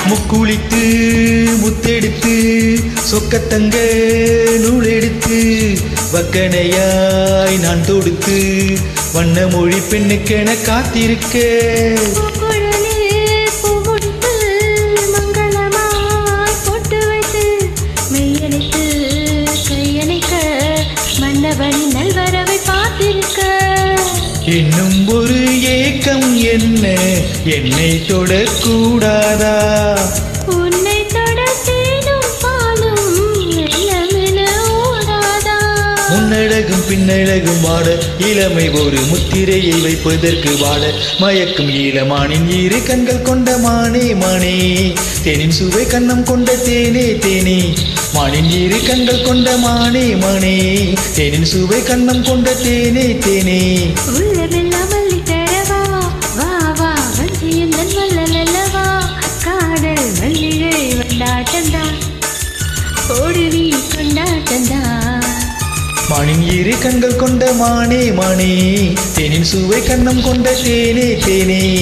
முக்குளித்து முத்தெடுத்து சொக்கத்தங்க நூலெடுத்து வக்கனையாய் நான் தொடுத்து வண்ண மொழி பெண்ணுக்கென காத்திருக்க பூங்குழலில் பூமுடித்து மங்களமாய் பொட்டு வைத்து மெய்யணைத்து கையணைக்க மன்னவனின் நல்வரவை பார்த்திருக்க இன்னும் ஒரு ஏக்கம் என்ன என்னை தொடக்கூடாதா உன்னை தொட தேனும் பாலும் வெள்ளமென ஓடாதா முன்னழகும் பின்னழகும் வாட இளமை ஒரு முத்திரையை வைப்பதற்கு வாட மயக்கும் ஈழமானின் இரு கண்கள் கொண்ட மானே மானே தேனின் சுவை கண்ணம் கொண்ட தேனே தேனே மானின் இரு கண்கள் கொண்ட மானே மானே தேனின் சுவை கண்ணம் கொண்ட தேனே தேனே உள்ளமெல்லாம் அள்ளி தரவா வா வா வஞ்சியந்தன் வல்லலல்லவா காடல் மல்லிகை வண்டாட்டந்தா ஓடுவி கொண்டாட்டந்தா மானின் இரு கண்கள் கொண்ட மானே மானே தேனின் சுவை கண்ணம் கொண்ட தேனே தேனே